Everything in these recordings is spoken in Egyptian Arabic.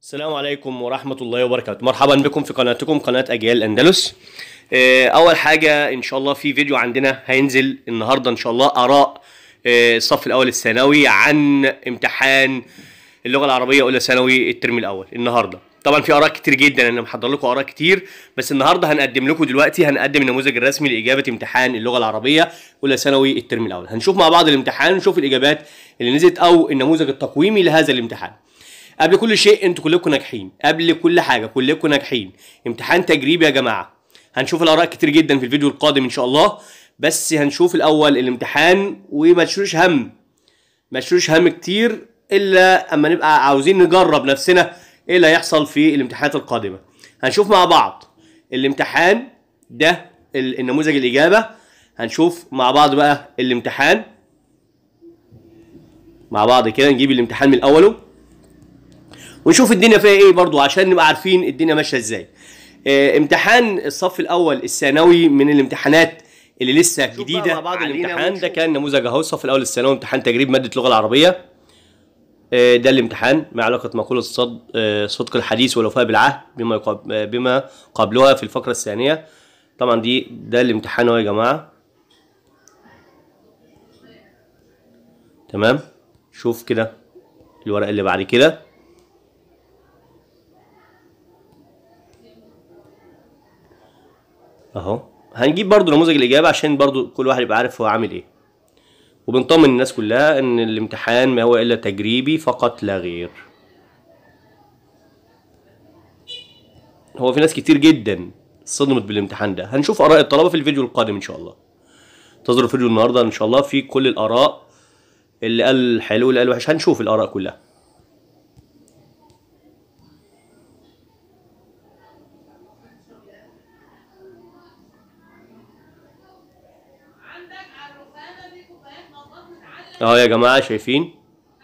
السلام عليكم ورحمة الله وبركاته مرحبا بكم في قناتكم قناة أجيال الأندلس آه، أول حاجة إن شاء الله في فيديو عندنا هينزل النهاردة إن شاء الله آراء آه، الصف الأول الثانوي عن امتحان اللغة العربية أولى ثانوي الترم الأول النهاردة طبعا في آراء كتير جدا أنا محضر لكم آراء كتير بس النهاردة هنقدم لكم دلوقتي هنقدم النموذج الرسمي لإجابة امتحان اللغة العربية أولى ثانوي الترم الأول هنشوف مع بعض الامتحان ونشوف الإجابات اللي نزلت أو النموذج التقويمي لهذا الامتحان قبل كل شيء انتوا كلكم ناجحين قبل كل حاجه كلكم ناجحين امتحان تجريبي يا جماعه هنشوف الاراء كتير جدا في الفيديو القادم ان شاء الله بس هنشوف الاول الامتحان وما تشيلوش هم ما تشيلوش هم كتير الا اما نبقى عاوزين نجرب نفسنا ايه اللي هيحصل في الامتحانات القادمه هنشوف مع بعض الامتحان ده ال- النموذج الاجابه هنشوف مع بعض بقى الامتحان مع بعض كده نجيب الامتحان من اوله ونشوف الدنيا فيها ايه برضو عشان نبقى عارفين الدنيا ماشيه ازاي آه، امتحان الصف الاول الثانوي من الامتحانات اللي لسه جديده مع بعض علينا الامتحان ونشوف. ده ده كان نموذج اهو الصف الاول الثانوي امتحان تجريب ماده اللغه العربيه آه، ده الامتحان ما علاقه مقوله الصد آه، صدق الحديث والوفاء بالعهد بما يقاب آه، بما قبلها في الفقره الثانيه طبعا دي ده الامتحان اهو يا جماعه تمام شوف كده الورق اللي بعد كده اهو هنجيب برضو نموذج الاجابه عشان برضو كل واحد يبقى عارف هو عامل ايه وبنطمن الناس كلها ان الامتحان ما هو الا تجريبي فقط لا غير هو في ناس كتير جدا صدمت بالامتحان ده هنشوف اراء الطلبه في الفيديو القادم ان شاء الله انتظروا الفيديو النهارده ان شاء الله في كل الاراء اللي قال حلو واللي قال وحش هنشوف الاراء كلها عندك على الرخامه دي كوبايات مطاط متعلق اهو يا جماعه شايفين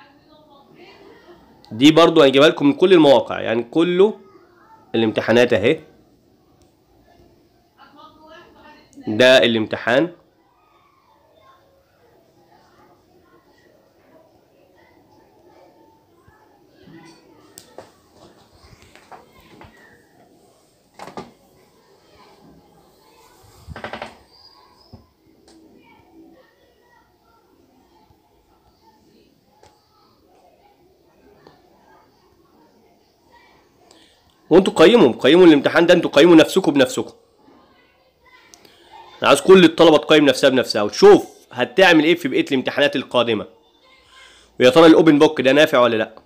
دي برضو هنجيبها لكم من كل المواقع يعني كله الامتحانات اهي ده الامتحان وانتوا قيموا قيموا الامتحان ده انتوا قيموا نفسكم بنفسكم انا عايز كل الطلبه تقيم نفسها بنفسها وتشوف هتعمل ايه في بقيه الامتحانات القادمه ويا ترى الاوبن بوك ده نافع ولا لا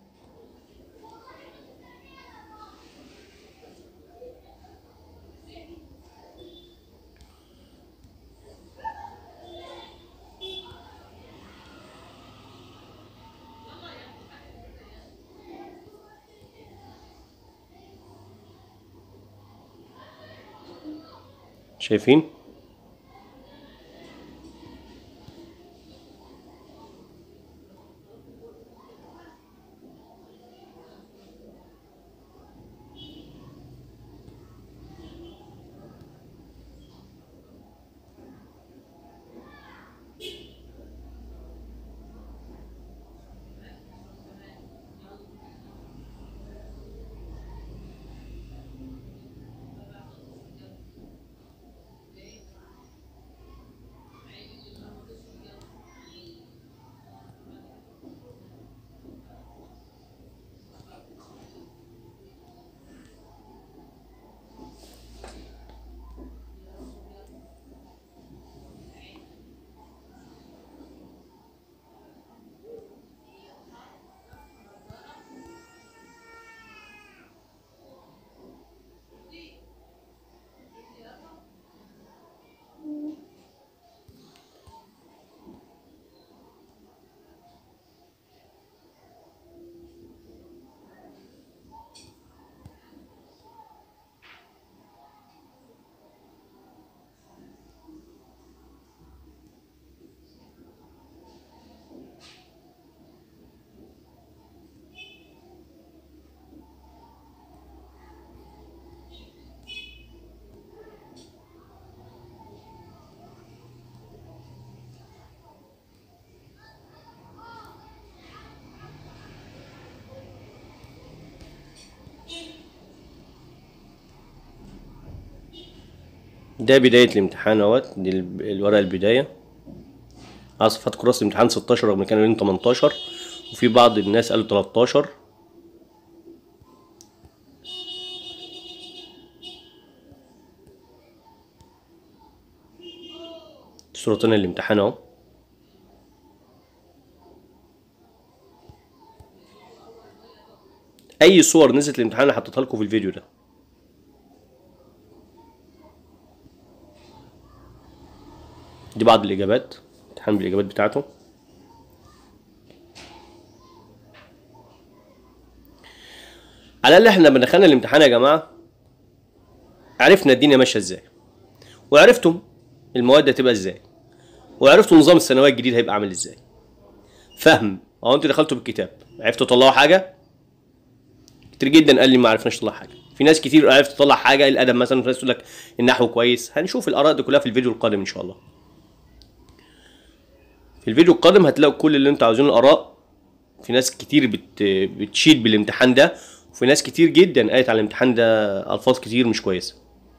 شايفين ده بداية الامتحان اهوت دي الب- الورقة البداية على صفحات كراسة الامتحان 16 رغم كانوا قايلين 18 وفي بعض الناس قالوا 13 صورتين الامتحان اهو اي صور نزلت الامتحان اللي حطيتها لكم في الفيديو ده دي بعض الاجابات امتحان بالاجابات بتاعته على الاقل احنا لما دخلنا الامتحان يا جماعه عرفنا الدنيا ماشيه ازاي وعرفتم المواد هتبقى ازاي وعرفتوا نظام الثانويه الجديد هيبقى عامل ازاي فهم اهو انتوا دخلتوا بالكتاب عرفتوا تطلعوا حاجه كتير جدا قال لي ما عرفناش نطلع حاجه في ناس كتير عرفت تطلع حاجه الادب مثلا في ناس تقول لك النحو كويس هنشوف الاراء دي كلها في الفيديو القادم ان شاء الله في الفيديو القادم هتلاقوا كل اللي انتوا عاوزينه الاراء في ناس كتير بت... بتشيد بالامتحان ده وفي ناس كتير جدا قالت على الامتحان ده الفاظ كتير مش كويسه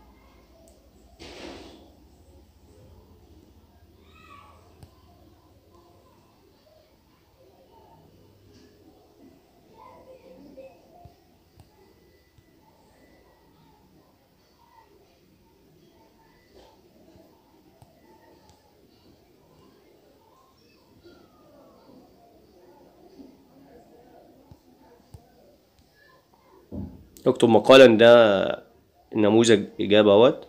اكتب مقالا ده نموذج اجابه اهوت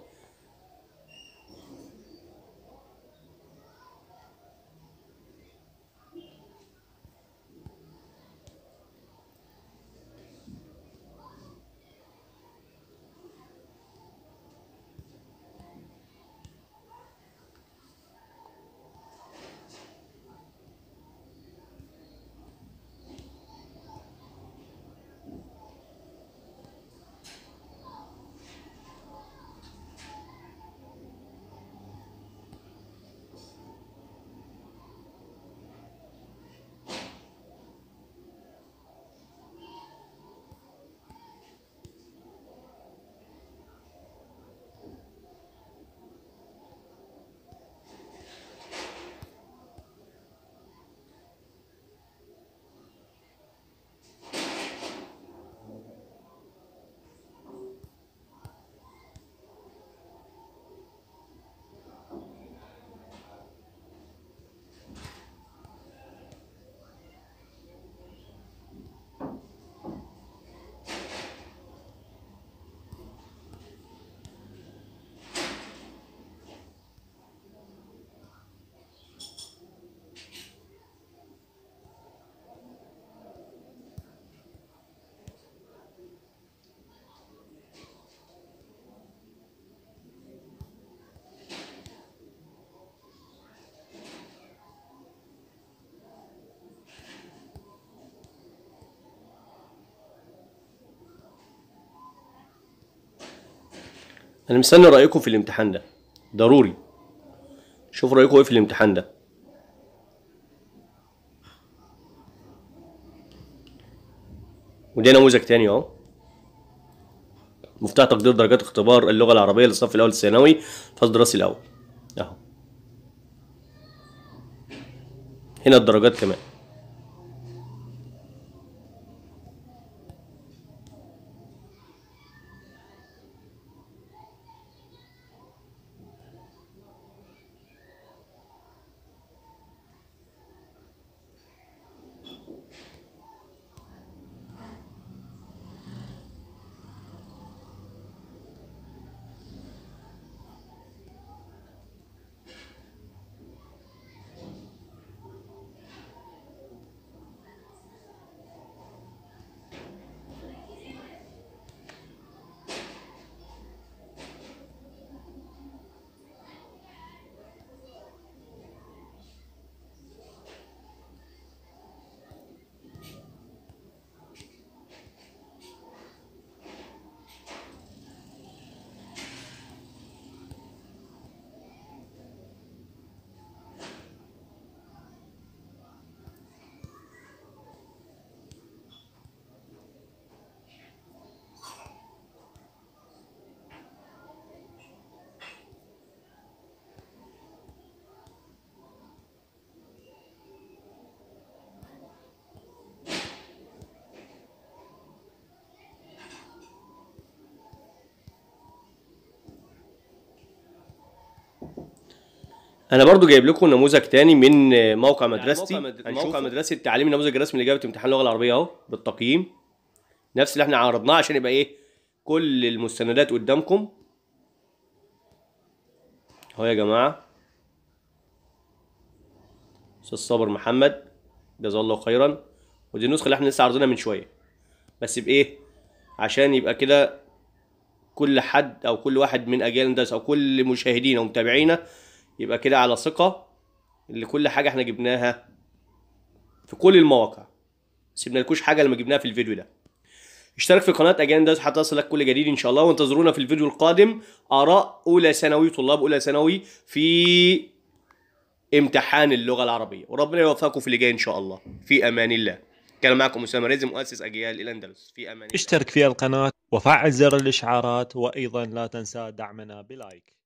انا مستني رايكم في الامتحان ده ضروري شوف رايكم ايه في الامتحان ده وده نموذج تاني اهو مفتاح تقدير درجات اختبار اللغه العربيه للصف الاول الثانوي فصل الدراسي الاول اهو هنا الدرجات كمان انا برضو جايب لكم نموذج تاني من آه، موقع مدرستي موقع مد- موقع موقع مدرسه التعليم النموذج الرسمي لاجابه امتحان اللغه العربيه اهو بالتقييم نفس اللي احنا عرضناه عشان يبقى ايه كل المستندات قدامكم اهو يا جماعه استاذ صابر محمد جزاه الله خيرا ودي النسخه اللي احنا لسه عارضينها من شويه بس بايه عشان يبقى كده كل حد او كل واحد من اجيال الهندسه او كل مشاهدينا ومتابعينا يبقى كده على ثقه اللي كل حاجه احنا جبناها في كل المواقع سيبنا لكوش حاجه لما جبناها في الفيديو ده اشترك في قناه اجيال الهندسه حتى يصلك كل جديد ان شاء الله وانتظرونا في الفيديو القادم اراء اولى ثانوي طلاب اولى ثانوي في امتحان اللغه العربيه وربنا يوفقكم في اللي جاي ان شاء الله في امان الله كان معكم اسامه رزق مؤسس اجيال الاندلس في امان الله اشترك في القناة وفعل زر الإشعارات وأيضا لا تنسى دعمنا بلايك